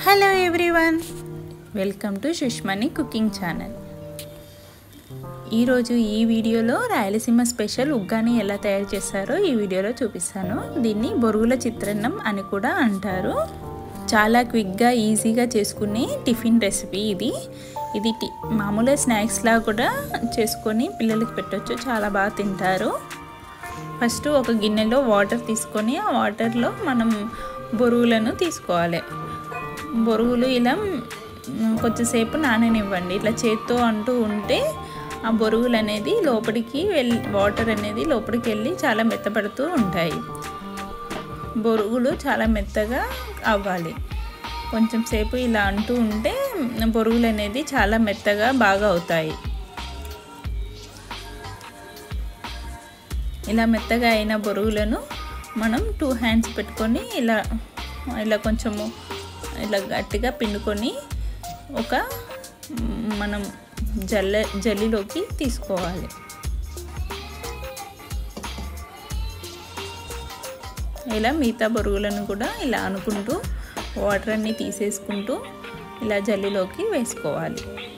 hello everyone welcome to Sushmani cooking channel ఈరోజు ఈ వీడియోలో రాయలసీమ స్పెషల్ ఉగ్గాని ఎలా తయారు చేస్తారో ఈ వీడియోలో చూపిస్తాను దీన్ని బొరుగుల చిత్రాన్నం అని కూడా అంటారు చాలా క్విక్గా ఈజీగా చేసుకునే టిఫిన్ రెసిపీ ఇది ఇది టి మామూలుగా స్నాక్స్లా కూడా చేసుకొని పిల్లలకి పెట్టవచ్చు చాలా బాగా తింటారు ఫస్ట్ ఒక గిన్నెలో వాటర్ తీసుకొని ఆ వాటర్లో మనం బొరుగులను తీసుకోవాలి బొరుగులు ఇలా కొంచెంసేపు నాననివ్వండి ఇట్లా చేత్తో అంటూ ఉంటే ఆ బొరుగులు అనేది లోపలికి వెళ్ళి వాటర్ అనేది లోపలికి వెళ్ళి చాలా మెత్తపడుతూ ఉంటాయి బొరుగులు చాలా మెత్తగా అవ్వాలి కొంచెం సేపు ఇలా అంటూ ఉంటే బొరుగులు అనేది చాలా మెత్తగా బాగా అవుతాయి ఇలా మెత్తగా అయిన బొరుగులను మనం టూ హ్యాండ్స్ పెట్టుకొని ఇలా ఇలా కొంచెము ఇలా గట్టిగా పిండుకొని ఒక మనం జల్ల జల్లిలోకి తీసుకోవాలి ఇలా మిగతా బొరుగులను కూడా ఇలా అనుకుంటూ వాటర్ అన్నీ తీసేసుకుంటూ ఇలా జల్లిలోకి వేసుకోవాలి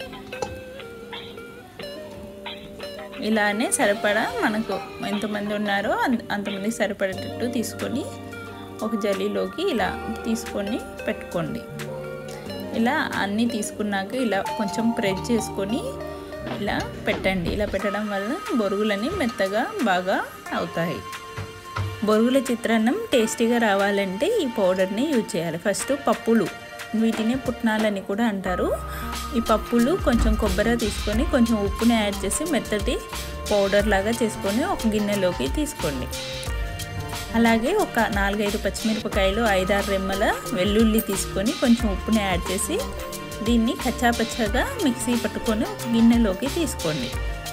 ఇలానే సరిపడా మనకు ఎంతమంది ఉన్నారో అంతమంది సరిపడేటట్టు తీసుకొని ఒక జల్లీలోకి ఇలా తీసుకొని పెట్టుకోండి ఇలా అన్నీ తీసుకున్నాక ఇలా కొంచెం ప్రెస్ చేసుకొని ఇలా పెట్టండి ఇలా పెట్టడం వల్ల బొరుగులని మెత్తగా బాగా అవుతాయి బొరుగుల చిత్రాన్నం టేస్టీగా రావాలంటే ఈ పౌడర్ని యూజ్ చేయాలి ఫస్ట్ పప్పులు వీటిని పుట్నాలని కూడా అంటారు ఈ పప్పులు కొంచెం కొబ్బరి తీసుకొని కొంచెం ఉప్పుని యాడ్ చేసి మెత్తటి పౌడర్ లాగా చేసుకొని ఒక గిన్నెలోకి తీసుకోండి అలాగే ఒక నాలుగైదు పచ్చిమిరపకాయలు ఐదారు రెమ్మల వెల్లుల్లి తీసుకొని కొంచెం ఉప్పుని యాడ్ చేసి దీన్ని కచ్చాపచ్చగా మిక్సీ పట్టుకొని ఒక గిన్నెలోకి తీసుకోండి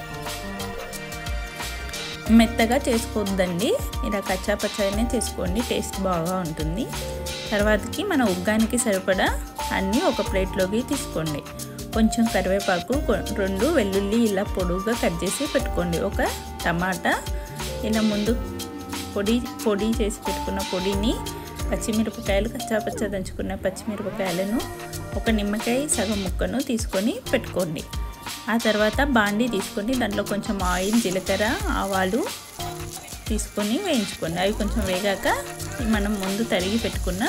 మెత్తగా చేసుకోవద్దండి ఇలా కచ్చాపచ్చగానే చేసుకోండి టేస్ట్ బాగా ఉంటుంది తర్వాతకి మన ఉగ్గానికి సరిపడా అన్నీ ఒక ప్లేట్లోకి తీసుకోండి కొంచెం కరివేపాకు రెండు వెల్లుల్లి ఇలా పొడుగుగా కట్ చేసి పెట్టుకోండి ఒక టమాటా ఇలా ముందు పొడి పొడి చేసి పెట్టుకున్న పొడిని పచ్చిమిరపకాయలు కచ్చాపచ్చ దంచుకున్న పచ్చిమిరపకాయలను ఒక నిమ్మకాయ సగం ముక్కను తీసుకొని పెట్టుకోండి ఆ తర్వాత బాండీ తీసుకొని దాంట్లో కొంచెం ఆయిల్ జీలకర్ర ఆవాలు తీసుకొని వేయించుకోండి అవి కొంచెం వేగాక మనం ముందు తరిగి పెట్టుకున్న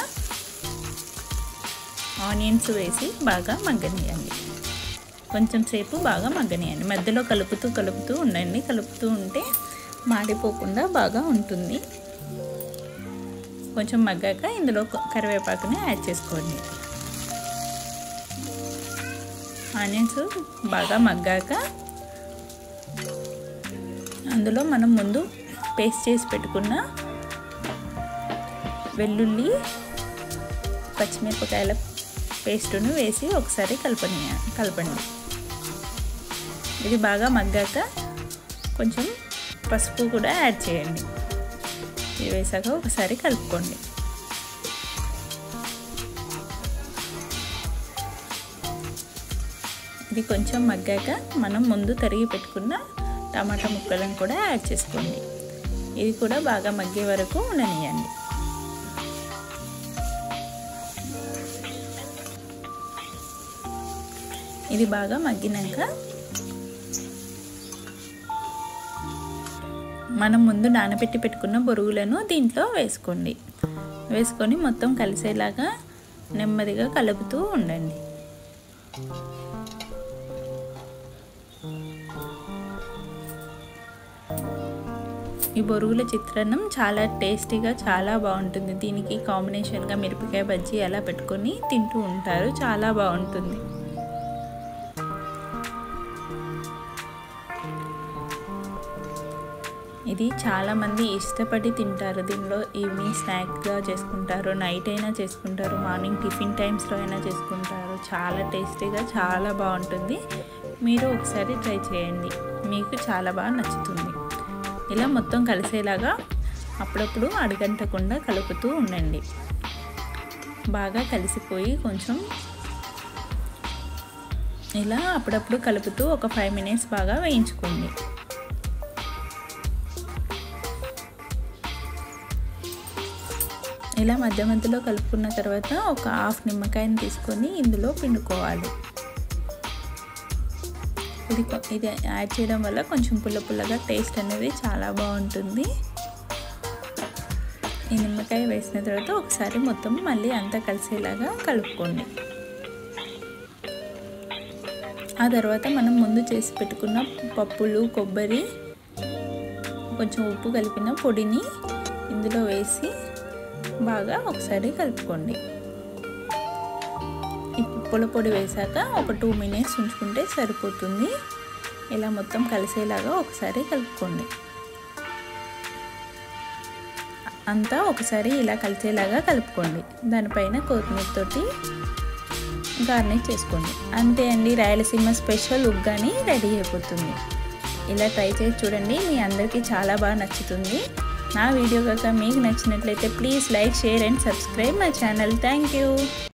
ఆనియన్స్ వేసి బాగా మగ్గనియండి కొంచెం సేపు బాగా మగ్గనియండి మధ్యలో కలుపుతూ కలుపుతూ ఉండండి కలుపుతూ ఉంటే మాడిపోకుండా బాగా ఉంటుంది కొంచెం మగ్గాక ఇందులో కరివేపాకుని యాడ్ చేసుకోండి ఆనియన్స్ బాగా మగ్గాక అందులో మనం ముందు పేస్ట్ చేసి పెట్టుకున్న వెల్లుల్లి పచ్చిమిరపకాయల పేస్టును వేసి ఒకసారి కలపని కలపండి ఇది బాగా మగ్గాక కొంచెం పసుపు కూడా యాడ్ చేయండి ఇది వేసాక ఒకసారి కలుపుకోండి ఇది కొంచెం మగ్గాక మనం ముందు తరిగి పెట్టుకున్న టమాటా ముక్కలను కూడా యాడ్ చేసుకోండి ఇది కూడా బాగా మగ్గే వరకు ఉండనియండి ఇది బాగా మగ్గినాక మనం ముందు నానబెట్టి పెట్టుకున్న బొరుగులను దీంట్లో వేసుకోండి వేసుకొని మొత్తం కలిసేలాగా నెమ్మదిగా కలుపుతూ ఉండండి ఈ బొరుగుల చిత్రాన్నం చాలా టేస్టీగా చాలా బాగుంటుంది దీనికి కాంబినేషన్గా మిరపకాయ బజ్జీ అలా పెట్టుకొని తింటూ ఉంటారు చాలా బాగుంటుంది ఇది చాలామంది ఇష్టపడి తింటారు దీనిలో ఈవినింగ్ స్నాక్గా చేసుకుంటారు నైట్ అయినా చేసుకుంటారు మార్నింగ్ టిఫిన్ టైమ్స్లో అయినా చేసుకుంటారు చాలా టేస్టీగా చాలా బాగుంటుంది మీరు ఒకసారి ట్రై చేయండి మీకు చాలా బాగా నచ్చుతుంది ఇలా మొత్తం కలిసేలాగా అప్పుడప్పుడు అడగంటకుండా కలుపుతూ ఉండండి బాగా కలిసిపోయి కొంచెం ఇలా అప్పుడప్పుడు కలుపుతూ ఒక ఫైవ్ మినిట్స్ బాగా వేయించుకోండి ఇలా మధ్య మధ్యలో కలుపుకున్న తర్వాత ఒక హాఫ్ నిమ్మకాయని తీసుకొని ఇందులో పిండుకోవాలి ఇది ఇది యాడ్ చేయడం వల్ల కొంచెం పుల్ల పుల్లగా టేస్ట్ అనేది చాలా బాగుంటుంది ఈ నిమ్మకాయ వేసిన తర్వాత ఒకసారి మొత్తం మళ్ళీ అంతా కలిసేలాగా కలుపుకోండి ఆ తర్వాత మనం ముందు చేసి పెట్టుకున్న పప్పులు కొబ్బరి కొంచెం ఉప్పు కలిపిన పొడిని ఇందులో వేసి బాగా ఒకసారి కలుపుకోండి ఈ పుల్ల పొడి వేసాక ఒక టూ మినిట్స్ ఉంచుకుంటే సరిపోతుంది ఇలా మొత్తం కలిసేలాగా ఒకసారి కలుపుకోండి అంతా ఒకసారి ఇలా కలిసేలాగా కలుపుకోండి దానిపైన కొత్తిమీరతోటి గార్నిష్ చేసుకోండి అంతే అండి రాయలసీమ స్పెషల్ ఉగ్గాని రెడీ అయిపోతుంది ఇలా ట్రై చేసి చూడండి మీ అందరికీ చాలా బాగా నచ్చుతుంది నా వీడియో కనుక మీకు నచ్చినట్లయితే please like share and subscribe my channel thank you